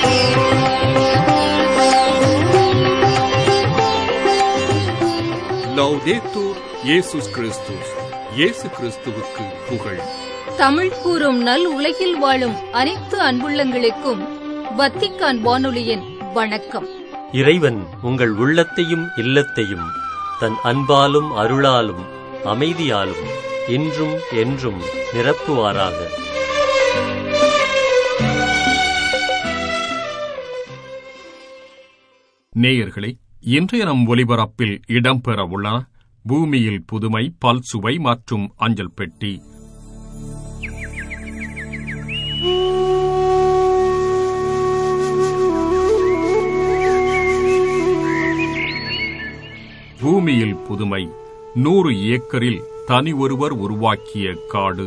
லவ்தேத்தூர் இயேசுஸ் கிறிஸ்துஸ் இயேசு கிறிஸ்துவுக்கு புகழ் தமிழ் கூறும் நல் உலகில் வாழும் அனைத்து அன்புள்ளங்களுக்கும் வத்திக்கான் வானொலியின் வணக்கம் இறைவன் உங்கள் உள்ளத்தையும் இல்லத்தையும் தன் அன்பாலும் அருளாலும் அமைதியாலும் இன்றும் என்றும் நிரப்புவாராக நேயர்களே இன்றைய நம் ஒலிபரப்பில் இடம்பெற உள்ளன பூமியில் புதுமை பல்சுவை மற்றும் அஞ்சல் பெட்டி பூமியில் புதுமை நூறு ஏக்கரில் தனி ஒருவர் உருவாக்கிய காடு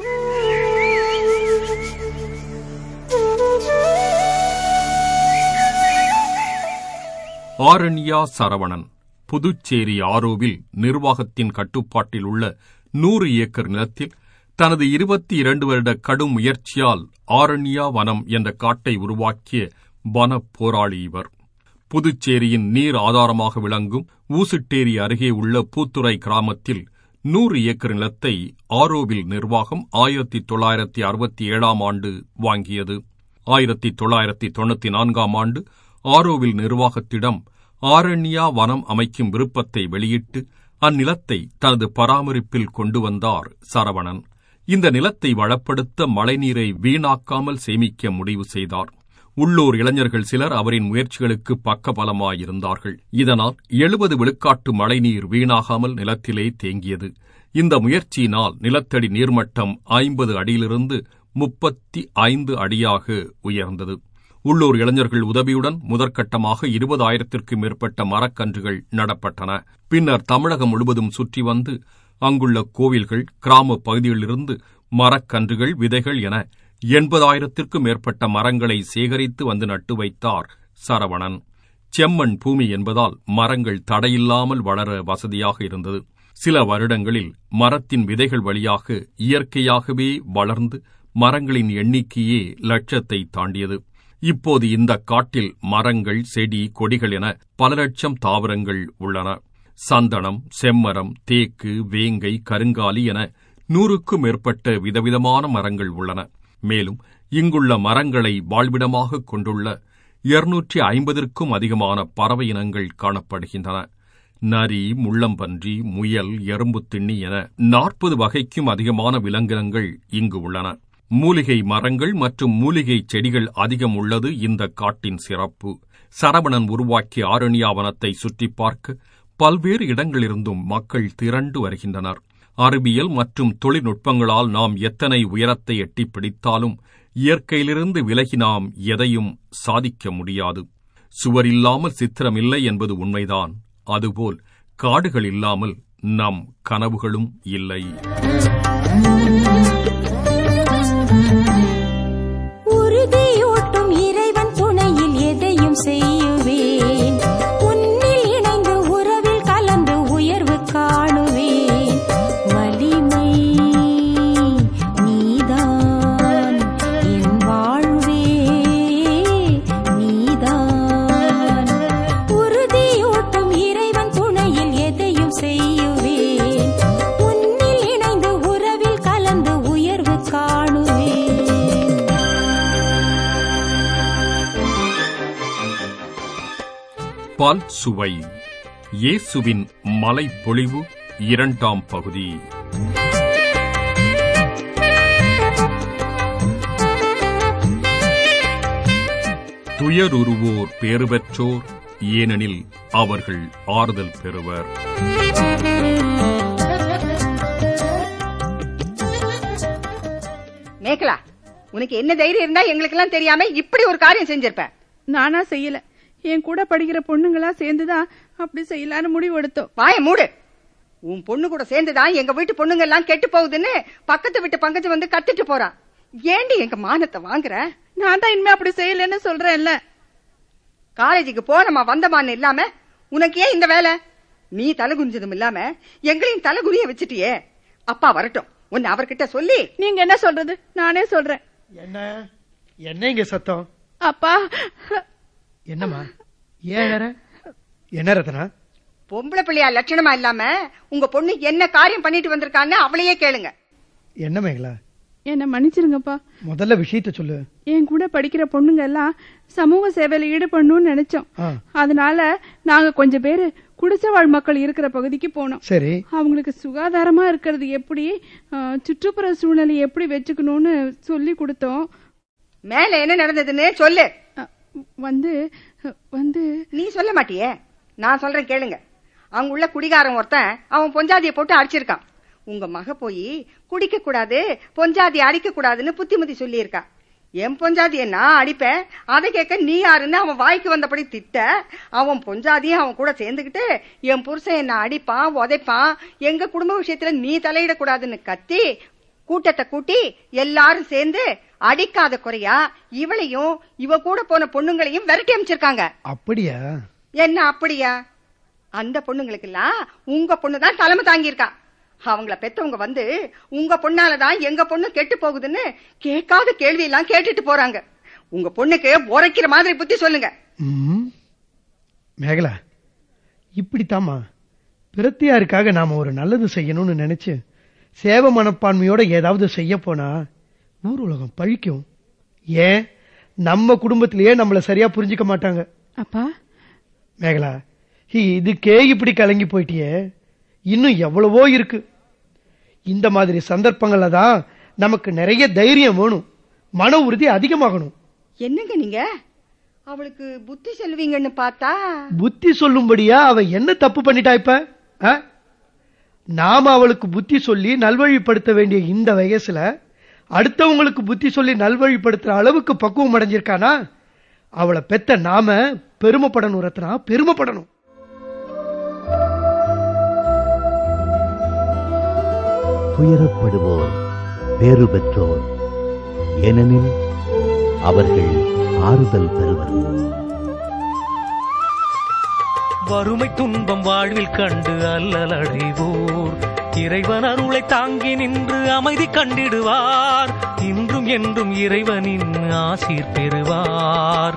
ஆரண்யா சரவணன் புதுச்சேரி ஆரோவில் நிர்வாகத்தின் கட்டுப்பாட்டில் உள்ள நூறு ஏக்கர் நிலத்தில் தனது இருபத்தி இரண்டு வருட கடும் முயற்சியால் ஆரண்யா வனம் என்ற காட்டை உருவாக்கிய வன போராளி இவர் புதுச்சேரியின் நீர் ஆதாரமாக விளங்கும் ஊசுட்டேரி அருகே உள்ள பூத்துறை கிராமத்தில் நூறு ஏக்கர் நிலத்தை ஆரோவில் நிர்வாகம் ஆயிரத்தி தொள்ளாயிரத்தி அறுபத்தி ஏழாம் ஆண்டு வாங்கியது ஆயிரத்தி தொள்ளாயிரத்தி தொண்ணூத்தி நான்காம் ஆண்டு ஆரோவில் நிர்வாகத்திடம் ஆரண்யா வனம் அமைக்கும் விருப்பத்தை வெளியிட்டு அந்நிலத்தை தனது பராமரிப்பில் கொண்டு வந்தார் சரவணன் இந்த நிலத்தை வளப்படுத்த மழைநீரை வீணாக்காமல் சேமிக்க முடிவு செய்தார் உள்ளூர் இளைஞர்கள் சிலர் அவரின் முயற்சிகளுக்கு பக்கபலமாயிருந்தார்கள் இதனால் எழுபது விழுக்காட்டு மழைநீர் வீணாகாமல் நிலத்திலே தேங்கியது இந்த முயற்சியினால் நிலத்தடி நீர்மட்டம் ஐம்பது அடியிலிருந்து முப்பத்தி ஐந்து அடியாக உயர்ந்தது உள்ளூர் இளைஞர்கள் உதவியுடன் முதற்கட்டமாக இருபதாயிரத்திற்கும் மேற்பட்ட மரக்கன்றுகள் நடப்பட்டன பின்னர் தமிழகம் முழுவதும் சுற்றி வந்து அங்குள்ள கோவில்கள் கிராம பகுதிகளிலிருந்து மரக்கன்றுகள் விதைகள் என எண்பதாயிரத்திற்கும் மேற்பட்ட மரங்களை சேகரித்து வந்து நட்டு வைத்தார் சரவணன் செம்மண் பூமி என்பதால் மரங்கள் தடையில்லாமல் வளர வசதியாக இருந்தது சில வருடங்களில் மரத்தின் விதைகள் வழியாக இயற்கையாகவே வளர்ந்து மரங்களின் எண்ணிக்கையே லட்சத்தை தாண்டியது இப்போது இந்த காட்டில் மரங்கள் செடி கொடிகள் என பல லட்சம் தாவரங்கள் உள்ளன சந்தனம் செம்மரம் தேக்கு வேங்கை கருங்காலி என நூறுக்கும் மேற்பட்ட விதவிதமான மரங்கள் உள்ளன மேலும் இங்குள்ள மரங்களை வாழ்விடமாக கொண்டுள்ள இருநூற்றி ஐம்பதற்கும் அதிகமான பறவை இனங்கள் காணப்படுகின்றன நரி முள்ளம்பன்றி முயல் எறும்பு திண்ணி என நாற்பது வகைக்கும் அதிகமான விலங்கினங்கள் இங்கு உள்ளன மூலிகை மரங்கள் மற்றும் மூலிகை செடிகள் அதிகம் உள்ளது இந்த காட்டின் சிறப்பு சரவணன் உருவாக்கிய ஆரண்யா வனத்தை சுற்றிப் பார்க்க பல்வேறு இடங்களிலிருந்தும் மக்கள் திரண்டு வருகின்றனர் அறிவியல் மற்றும் தொழில்நுட்பங்களால் நாம் எத்தனை உயரத்தை எட்டிப் பிடித்தாலும் இயற்கையிலிருந்து விலகி நாம் எதையும் சாதிக்க முடியாது சுவரில்லாமல் சித்திரமில்லை என்பது உண்மைதான் அதுபோல் காடுகள் இல்லாமல் நம் கனவுகளும் இல்லை உறுதியூட்டும் இறைவன் துணையில் எதையும் செய்யுவேன் உன்னில் இணைந்து உறவில் கலந்து உயர்வு காணுவேன் வலிமை நீதான் என் வாழ்வே நீதான் உறுதியூட்டும் இறைவன் துணையில் எதையும் செய்யுவேன் உன்னில் இணைந்து உறவில் கலந்து உயர்வு காணுவேன் பால் சுவை இயேசுவின் மலைப்பொழிவு இரண்டாம் பகுதி துயருருவோர் பேறு பெற்றோர் ஏனெனில் அவர்கள் ஆறுதல் பெறுவர் மேகலா உனக்கு என்ன தைரியம் இருந்தா எங்களுக்கு எல்லாம் தெரியாம இப்படி ஒரு காரியம் செஞ்சிருப்ப நானா செய்யல என் கூட படிக்கிற பொண்ணுங்களா சேர்ந்துதான் அப்படி செய்யலான்னு முடிவு எடுத்தோம் வாய மூடு உன் பொண்ணு கூட சேர்ந்துதான் எங்க வீட்டு பொண்ணுங்க எல்லாம் கெட்டு போகுதுன்னு பக்கத்து வீட்டு பங்கஜம் வந்து கத்திட்டு போறான் ஏண்டி எங்க மானத்தை வாங்குற நான் தான் இனிமே அப்படி செய்யலன்னு சொல்றேன்ல காலேஜுக்கு போனமா வந்தமான்னு இல்லாம உனக்கு ஏன் இந்த வேலை நீ தலை குனிஞ்சதும் இல்லாம எங்களையும் தலை குனிய வச்சுட்டியே அப்பா வரட்டும் உன்னை அவர்கிட்ட சொல்லி நீங்க என்ன சொல்றது நானே சொல்றேன் என்ன என்ன இங்க சத்தம் அப்பா என்னம்மா ஏன் வேற என்ன ரத்னா பொம்பளை பிள்ளையா லட்சணமா இல்லாம உங்க பொண்ணு என்ன காரியம் பண்ணிட்டு வந்திருக்கான்னு அவளையே கேளுங்க என்ன மேகலா என்ன மன்னிச்சிருங்கப்பா முதல்ல விஷயத்த சொல்லு என் கூட படிக்கிற பொண்ணுங்க எல்லாம் சமூக சேவையில ஈடுபடணும்னு நினைச்சோம் ஆ அதனால நாங்க கொஞ்சம் பேரு குடிசைவாழ் மக்கள் இருக்கிற பகுதிக்கு போனோம் சரி அவங்களுக்கு சுகாதாரமா இருக்கிறது எப்படி ஆ, சுற்றுப்புற சூழ்நிலை எப்படி வச்சுக்கணும்னு சொல்லி கொடுத்தோம் மேல என்ன நடந்ததுன்னு சொல்லு அ, வந்து வந்து நீ சொல்ல மாட்டியே நான் சொல்றேன் கேளுங்க அங்க உள்ள குடிகாரன் ஒருத்தன் அவன் பொஞ்சாதியை போட்டு அடிச்சிருக்கான் உங்க மக போய் குடிக்க கூடாது பொஞ்சாதி அடிக்க கூடாதுன்னு புத்திமதி சொல்லியிருக்கா என் பொஞ்சாதியை நான் அடிப்பேன் அதை கேட்க நீ யாருன்னு அவன் வாய்க்கு வந்தபடி திட்ட அவன் பொஞ்சாதியும் அவன் கூட சேர்ந்துக்கிட்டு என் புருஷன் என்ன அடிப்பான் உதைப்பான் எங்க குடும்ப விஷயத்துல நீ தலையிடக்கூடாதுன்னு கத்தி கூட்டத்தை கூட்டி எல்லாரும் சேர்ந்து அடிக்காத குறையா இவளையும் இவ கூட போன பொண்ணுங்களையும் விரட்டி அமைச்சிருக்காங்க அப்படியா என்ன அப்படியா அந்த பொண்ணுங்களுக்கெல்லாம் உங்க பொண்ணு தான் தலைமை தாங்கியிருக்கா அவங்கள பெத்தவங்க வந்து உங்க பொண்ணாலதான் எங்க பொண்ணு கெட்டு போகுதுன்னு கேட்காத கேள்வி எல்லாம் கேட்டுட்டு போறாங்க உங்க பொண்ணுக்கு உரைக்கிற மாதிரி புத்தி சொல்லுங்க ம் மேகலா இப்படித்தாம்மா பிரத்தியாருக்காக நாம ஒரு நல்லது செய்யணும்னு நினைச்சு சேவ மனப்பான்மையோட ஏதாவது செய்ய போனா ஊர் உலகம் பழிக்கும் ஏன் நம்ம குடும்பத்திலேயே நம்மள சரியா புரிஞ்சுக்க மாட்டாங்க அப்பா மேகலா இதுக்கே இப்படி கலங்கி போயிட்டியே இன்னும் எவ்வளவோ இருக்கு இந்த மாதிரி சந்தர்ப்பங்கள்ல தான் நமக்கு நிறைய தைரியம் வேணும் மன உறுதி அதிகமாகணும் என்னங்க நீங்க அவளுக்கு புத்தி செல்வீங்கன்னு பார்த்தா புத்தி சொல்லும்படியா அவ என்ன தப்பு பண்ணிட்டா இப்ப ஆ? நாம அவளுக்கு புத்தி சொல்லி நல்வழிப்படுத்த வேண்டிய இந்த வயசுல அடுத்தவங்களுக்கு புத்தி சொல்லி நல்வழிப்படுத்துற அளவுக்கு பக்குவம் அடைஞ்சிருக்கானா அவளை பெத்த நாம பெருமைப்படணும் ரத்னா பெருமைப்படணும் துயரப்படுவோர் பேறு பெற்றோர் ஏனெனில் அவர்கள் ஆறுதல் பெறுவர் வறுமை துன்பம் வாழ்வில் கண்டு அல்லலடைவோர் இறைவன் அருளை தாங்கி நின்று அமைதி கண்டிடுவார் இன்றும் என்றும் இறைவனின் ஆசீர் பெறுவார்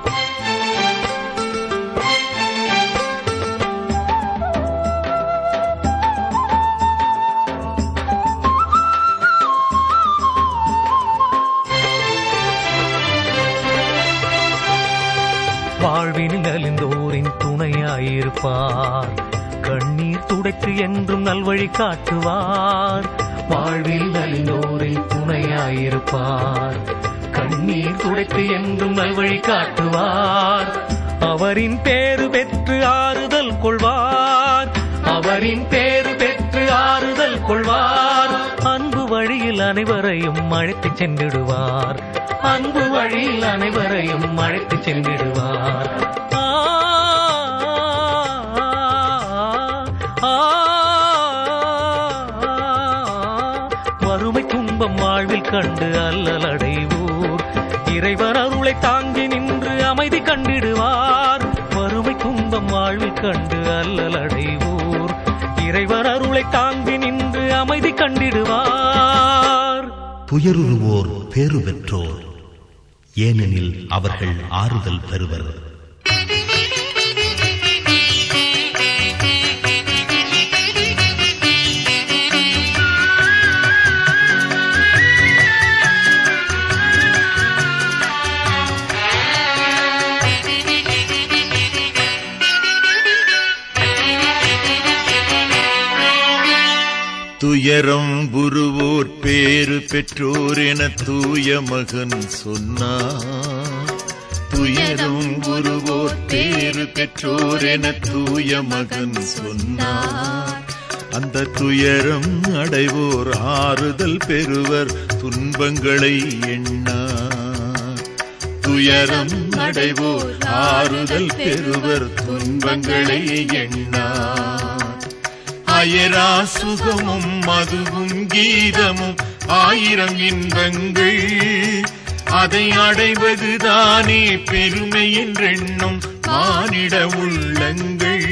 வாழ்வினில் நலிந்தோரின் துணையாயிருப்பார் கண்ணீர் துடைத்து என்றும் நல்வழி காட்டுவார் வாழ்வில் நலிந்தோரின் துணையாயிருப்பார் கண்ணீர் துடைத்து என்றும் நல்வழி காட்டுவார் அவரின் பேறு பெற்று ஆறுதல் கொள்வார் அவரின் பேறு பெற்று ஆறுதல் கொள்வார் அன்பு வழியில் அனைவரையும் அழைத்துச் சென்றிடுவார் அன்பு வழியில் அனைவரையும் அழைத்துச் சென்றிடுவார் ஆ, ஆ, ஆ, வறுமை துன்பம் வாழ்வில் கண்டு அல்லலடைவோர் இறைவர் அருளை தாங்கி நின்று அமைதி கண்டிடுவார் வறுமை துன்பம் வாழ்வில் கண்டு அல்லலடைவோர் இறைவர் அருளை தாங்கி நின்று அமைதி கண்டிடுவார் துயருருவோர் பேறு பெற்றோர் ஏனெனில் அவர்கள் ஆறுதல் பெறுவர் துயரம் புருவோர் பேறு பெற்றோர் என தூய மகன் சொன்னார் துயரம் புருவோர் பேறு பெற்றோர் என தூய மகன் சொன்னார் அந்த துயரம் அடைவோர் ஆறுதல் பெறுவர் துன்பங்களை எண்ணார் துயரம் அடைவோர் ஆறுதல் பெறுவர் துன்பங்களை எண்ணார் அயரா சுகமும் மதுவும் கீதமும் ஆயிரம் இன்பங்கள் அதை அடைவதுதானே பெருமை என்றெண்ணும் மானிட உள்ளங்கள்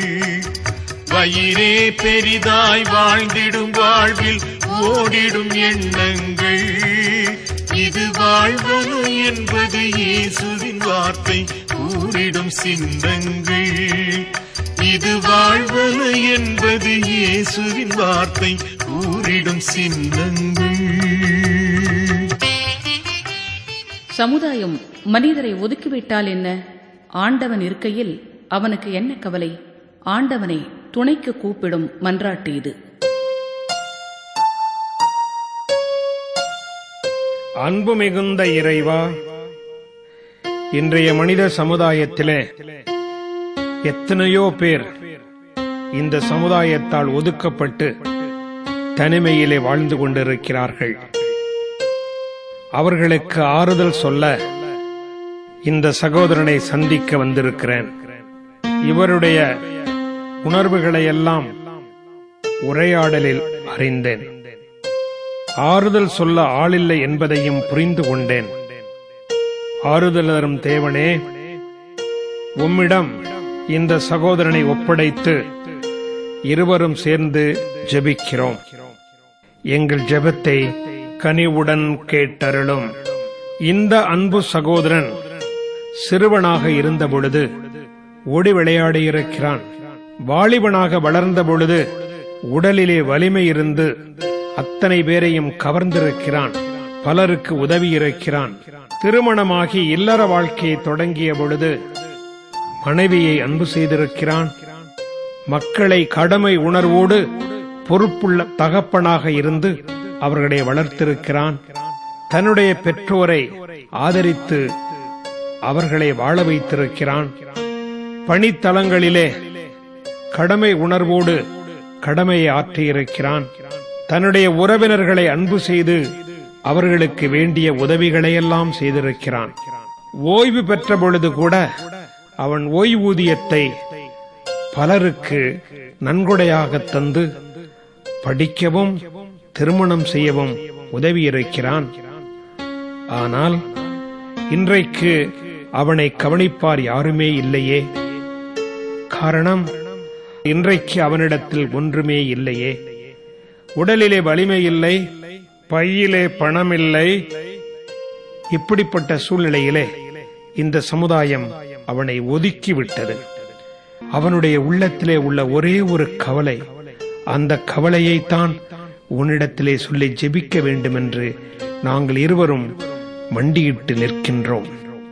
வயிறே பெரிதாய் வாழ்ந்திடும் வாழ்வில் ஓடிடும் எண்ணங்கள் இது வாழ்வனு என்பது இயேசுவின் வார்த்தை கூறிடும் சின்னங்கள் இது வாழ்வனு என்பது இயேசுவின் வார்த்தை கூறிடும் சின்னங்கள் சமுதாயம் மனிதரை ஒதுக்கிவிட்டால் என்ன ஆண்டவன் இருக்கையில் அவனுக்கு என்ன கவலை ஆண்டவனை துணைக்கு கூப்பிடும் மன்றாட்டு இது அன்பு மிகுந்த இறைவா இன்றைய மனித சமுதாயத்திலே எத்தனையோ பேர் இந்த சமுதாயத்தால் ஒதுக்கப்பட்டு தனிமையிலே வாழ்ந்து கொண்டிருக்கிறார்கள் அவர்களுக்கு ஆறுதல் சொல்ல இந்த சகோதரனை சந்திக்க வந்திருக்கிறேன் இவருடைய உணர்வுகளை எல்லாம் உரையாடலில் அறிந்தேன் ஆறுதல் சொல்ல ஆளில்லை என்பதையும் புரிந்து கொண்டேன் ஆறுதல் தரும் தேவனே உம்மிடம் இந்த சகோதரனை ஒப்படைத்து இருவரும் சேர்ந்து ஜெபிக்கிறோம் எங்கள் ஜெபத்தை கனிவுடன் கேட்டருளும் இந்த அன்பு சகோதரன் சிறுவனாக இருந்த பொழுது ஓடி விளையாடி இருக்கிறான் வாலிபனாக வளர்ந்த பொழுது உடலிலே வலிமை இருந்து அத்தனை பேரையும் கவர்ந்திருக்கிறான் பலருக்கு உதவி இருக்கிறான் திருமணமாகி இல்லற வாழ்க்கையை தொடங்கிய பொழுது மனைவியை அன்பு செய்திருக்கிறான் மக்களை கடமை உணர்வோடு பொறுப்புள்ள தகப்பனாக இருந்து அவர்களை வளர்த்திருக்கிறான் தன்னுடைய பெற்றோரை ஆதரித்து அவர்களை வாழ வைத்திருக்கிறான் பணித்தளங்களிலே கடமை உணர்வோடு கடமையை ஆற்றியிருக்கிறான் தன்னுடைய உறவினர்களை அன்பு செய்து அவர்களுக்கு வேண்டிய உதவிகளையெல்லாம் செய்திருக்கிறான் ஓய்வு பெற்ற பொழுது கூட அவன் ஓய்வூதியத்தை பலருக்கு நன்கொடையாக தந்து படிக்கவும் திருமணம் செய்யவும் உதவியிருக்கிறான் ஆனால் இன்றைக்கு அவனை கவனிப்பார் யாருமே இல்லையே காரணம் இன்றைக்கு அவனிடத்தில் ஒன்றுமே இல்லையே உடலிலே வலிமை இல்லை பையிலே பணம் இல்லை இப்படிப்பட்ட சூழ்நிலையிலே இந்த சமுதாயம் அவனை ஒதுக்கிவிட்டது அவனுடைய உள்ளத்திலே உள்ள ஒரே ஒரு கவலை அந்த கவலையைத்தான் உன்னிடத்திலே சொல்லி ஜெபிக்க வேண்டும் என்று நாங்கள் இருவரும் மண்டியிட்டு நிற்கின்றோம்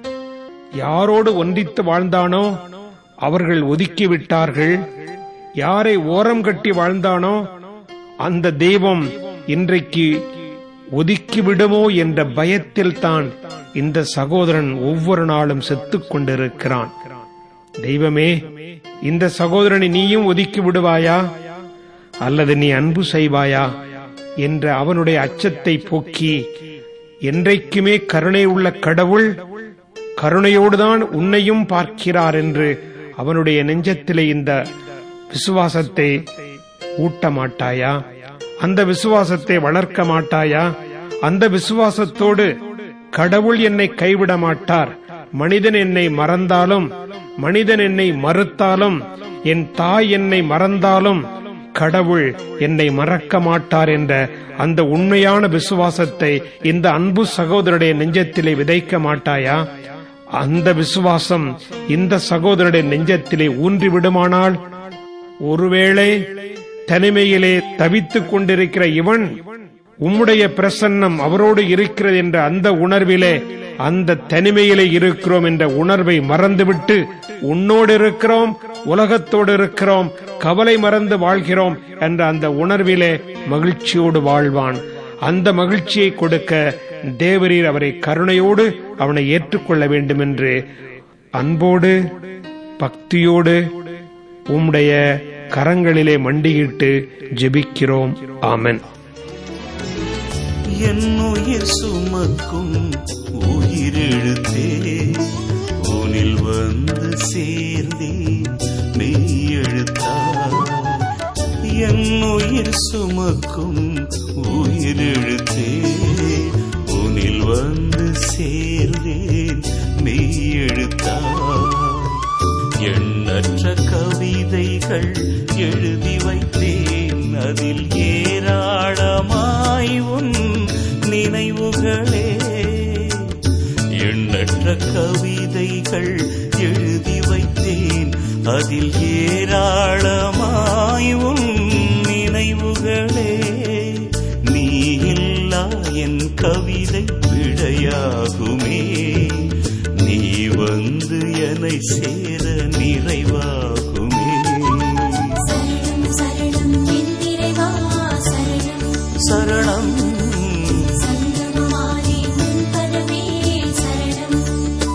யாரோடு ஒன்றித்து வாழ்ந்தானோ அவர்கள் ஒதுக்கிவிட்டார்கள் யாரை ஓரம் கட்டி வாழ்ந்தானோ அந்த தெய்வம் இன்றைக்கு ஒதுக்கிவிடுமோ என்ற பயத்தில் தான் இந்த சகோதரன் ஒவ்வொரு நாளும் செத்துக் கொண்டிருக்கிறான் தெய்வமே இந்த சகோதரனை நீயும் ஒதுக்கி விடுவாயா அல்லது நீ அன்பு செய்வாயா என்ற அவனுடைய அச்சத்தை போக்கி என்றைக்குமே கருணை உள்ள கடவுள் கருணையோடுதான் உன்னையும் பார்க்கிறார் என்று அவனுடைய நெஞ்சத்திலே இந்த விசுவாசத்தை ஊட்ட மாட்டாயா அந்த விசுவாசத்தை வளர்க்க மாட்டாயா அந்த விசுவாசத்தோடு கடவுள் என்னை கைவிட மாட்டார் மனிதன் என்னை மறந்தாலும் மனிதன் என்னை மறுத்தாலும் என் தாய் என்னை மறந்தாலும் கடவுள் என்னை மறக்க மாட்டார் என்ற அந்த உண்மையான விசுவாசத்தை இந்த அன்பு சகோதரருடைய நெஞ்சத்திலே விதைக்க மாட்டாயா அந்த விசுவாசம் இந்த சகோதரருடைய நெஞ்சத்திலே ஊன்றி விடுமானால் ஒருவேளை தனிமையிலே தவித்துக் கொண்டிருக்கிற இவன் உம்முடைய பிரசன்னம் அவரோடு இருக்கிறது என்ற அந்த உணர்விலே அந்த தனிமையிலே இருக்கிறோம் என்ற உணர்வை மறந்துவிட்டு உன்னோடு இருக்கிறோம் உலகத்தோடு இருக்கிறோம் கவலை மறந்து வாழ்கிறோம் என்ற அந்த உணர்விலே மகிழ்ச்சியோடு வாழ்வான் அந்த மகிழ்ச்சியை கொடுக்க தேவரீர் அவரை கருணையோடு அவனை ஏற்றுக்கொள்ள வேண்டும் என்று அன்போடு பக்தியோடு உம்முடைய கரங்களிலே மண்டியிட்டு ஜெபிக்கிறோம் ஆமென் என் உயிர் சுமக்கும் உயிரெழுத்தே உனில் வந்து சேர்ந்தேன் மெய்யெழுத்தா என் உயிர் சுமக்கும் உயிரெழுத்தே உனில் வந்து சேர்ந்தேன் மெய்யெழுத்தா எண்ணற்ற கவிதைகள் எழுதி வைத்தேன் அதில் ஏராளமாய் உன் நினைவுகளே எண்ணற்ற கவிதைகள் எழுதி வைத்தேன் அதில் ஏராளமாய் உன் நினைவுகளே நீ இல்லா என் கவிதை விடையாகுமே நீ வந்து என்னை சேர நிறைவாகுமே சரணம் சரணம் என் இறைவா சரணம் சரணம் சங்கமமானே உன் பதமே சரணம்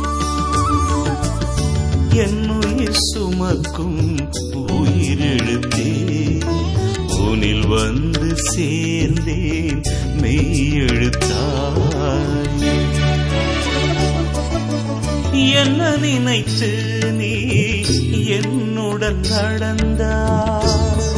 என் உயிர் சுமக்கும் உயிரெழுத்தே உனில் வந்து சேர்ந்தேன் மெய்யெழுத்தாய் என்ன நினைத்து நீ என்னுடன் நடந்தாய்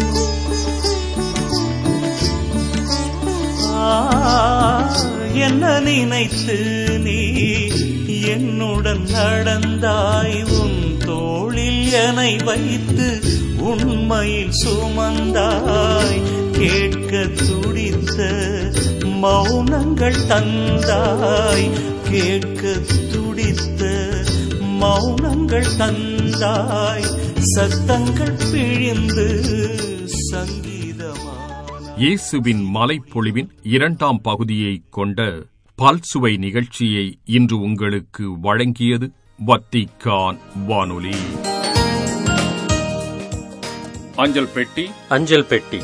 ஆ, என்ன நினைத்து நீ என்னுடன் நடந்தாய் உன் தோளில் என்னை வைத்து உண்மையில் சுமந்தாய் கேட்க துடித்த மௌனங்கள் தந்தாய் கேட்க துடித்த மௌனங்கள் தந்தாய் சத்தங்கள் பிழிந்து சங்கீதமான இயேசுவின் மலைப்பொழிவின் இரண்டாம் பகுதியை கொண்ட பல்சுவை நிகழ்ச்சியை இன்று உங்களுக்கு வழங்கியது வத்திக்கான் வானொலி அஞ்சல் பெட்டி அஞ்சல் பெட்டி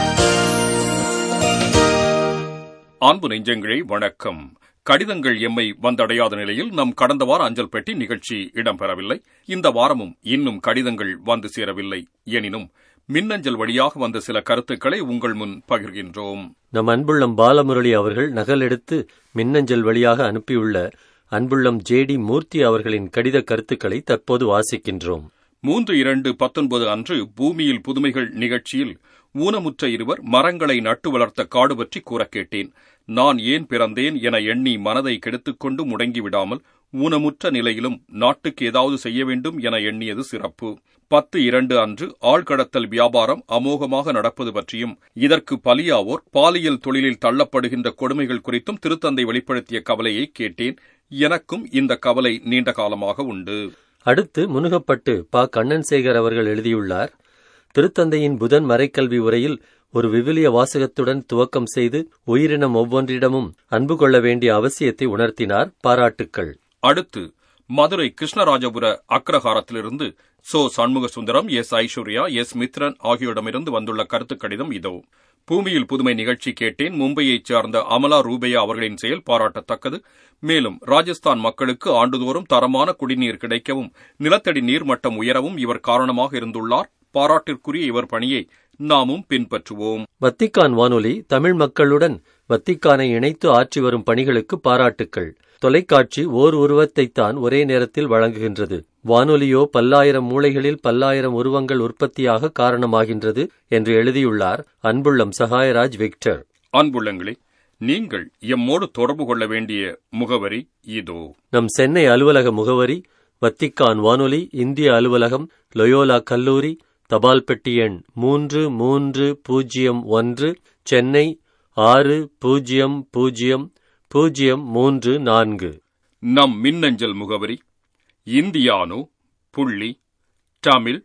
அன்பு நெஞ்சங்களே வணக்கம் கடிதங்கள் எம்மை வந்தடையாத நிலையில் நம் கடந்த வார அஞ்சல் பெட்டி நிகழ்ச்சி இடம்பெறவில்லை இந்த வாரமும் இன்னும் கடிதங்கள் வந்து சேரவில்லை எனினும் மின்னஞ்சல் வழியாக வந்த சில கருத்துக்களை உங்கள் முன் பகிர்கின்றோம் நம் அன்புள்ளம் பாலமுரளி அவர்கள் நகலெடுத்து மின்னஞ்சல் வழியாக அனுப்பியுள்ள அன்புள்ளம் ஜேடி மூர்த்தி அவர்களின் கடித கருத்துக்களை தற்போது வாசிக்கின்றோம் மூன்று இரண்டு பத்தொன்பது அன்று பூமியில் புதுமைகள் நிகழ்ச்சியில் ஊனமுற்ற இருவர் மரங்களை நட்டு வளர்த்த காடு பற்றி கூறக் கேட்டேன் நான் ஏன் பிறந்தேன் என எண்ணி மனதை கெடுத்துக்கொண்டு முடங்கிவிடாமல் ஊனமுற்ற நிலையிலும் நாட்டுக்கு ஏதாவது செய்ய வேண்டும் என எண்ணியது சிறப்பு பத்து இரண்டு அன்று ஆழ்கடத்தல் வியாபாரம் அமோகமாக நடப்பது பற்றியும் இதற்கு பலியாவோர் பாலியல் தொழிலில் தள்ளப்படுகின்ற கொடுமைகள் குறித்தும் திருத்தந்தை வெளிப்படுத்திய கவலையை கேட்டேன் எனக்கும் இந்த கவலை நீண்ட காலமாக உண்டு அடுத்து முனுகப்பட்டு பா கண்ணன் சேகர் அவர்கள் எழுதியுள்ளார் திருத்தந்தையின் புதன் மறைக்கல்வி உரையில் ஒரு விவிலிய வாசகத்துடன் துவக்கம் செய்து உயிரினம் ஒவ்வொன்றிடமும் அன்பு கொள்ள வேண்டிய அவசியத்தை உணர்த்தினார் பாராட்டுக்கள் அடுத்து மதுரை கிருஷ்ணராஜபுர அக்ரஹாரத்திலிருந்து சோ சண்முக சுந்தரம் எஸ் ஐஸ்வர்யா எஸ் மித்ரன் ஆகியோரிடமிருந்து வந்துள்ள கருத்து கடிதம் இதோ பூமியில் புதுமை நிகழ்ச்சி கேட்டேன் மும்பையைச் சார்ந்த அமலா ரூபேயா அவர்களின் செயல் பாராட்டத்தக்கது மேலும் ராஜஸ்தான் மக்களுக்கு ஆண்டுதோறும் தரமான குடிநீர் கிடைக்கவும் நிலத்தடி நீர்மட்டம் உயரவும் இவர் காரணமாக இருந்துள்ளார் பாராட்டிற்குரிய இவர் பணியை நாமும் பின்பற்றுவோம் வத்திக்கான் வானொலி தமிழ் மக்களுடன் வத்திக்கானை இணைத்து ஆற்றி வரும் பணிகளுக்கு பாராட்டுக்கள் தொலைக்காட்சி ஓர் உருவத்தைத்தான் ஒரே நேரத்தில் வழங்குகின்றது வானொலியோ பல்லாயிரம் மூளைகளில் பல்லாயிரம் உருவங்கள் உற்பத்தியாக காரணமாகின்றது என்று எழுதியுள்ளார் அன்புள்ளம் சகாயராஜ் விக்டர் அன்புள்ளங்களே நீங்கள் எம்மோடு தொடர்பு கொள்ள வேண்டிய முகவரி இதோ நம் சென்னை அலுவலக முகவரி வத்திக்கான் வானொலி இந்திய அலுவலகம் லொயோலா கல்லூரி தபால் பெட்டி எண் மூன்று மூன்று பூஜ்ஜியம் ஒன்று சென்னை ஆறு பூஜ்ஜியம் பூஜ்ஜியம் பூஜ்ஜியம் மூன்று நான்கு நம் மின்னஞ்சல் முகவரி இந்தியானோ புள்ளி தமிழ்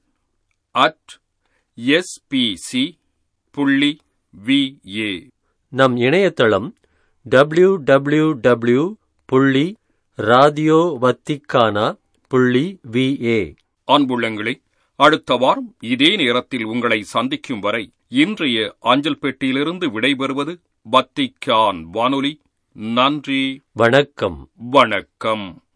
அட் எஸ்பிசி புள்ளி விஏ நம் இணையதளம் டபிள்யூ டபிள்யூ டபிள்யூ புள்ளி ராதியோ வத்திக்கானா புள்ளி விஏ அன்புள்ளங்களே அடுத்த வாரம் இதே நேரத்தில் உங்களை சந்திக்கும் வரை இன்றைய அஞ்சல் பெட்டியிலிருந்து விடைபெறுவது வத்திக்கான் வானொலி நன்றி வணக்கம் வணக்கம்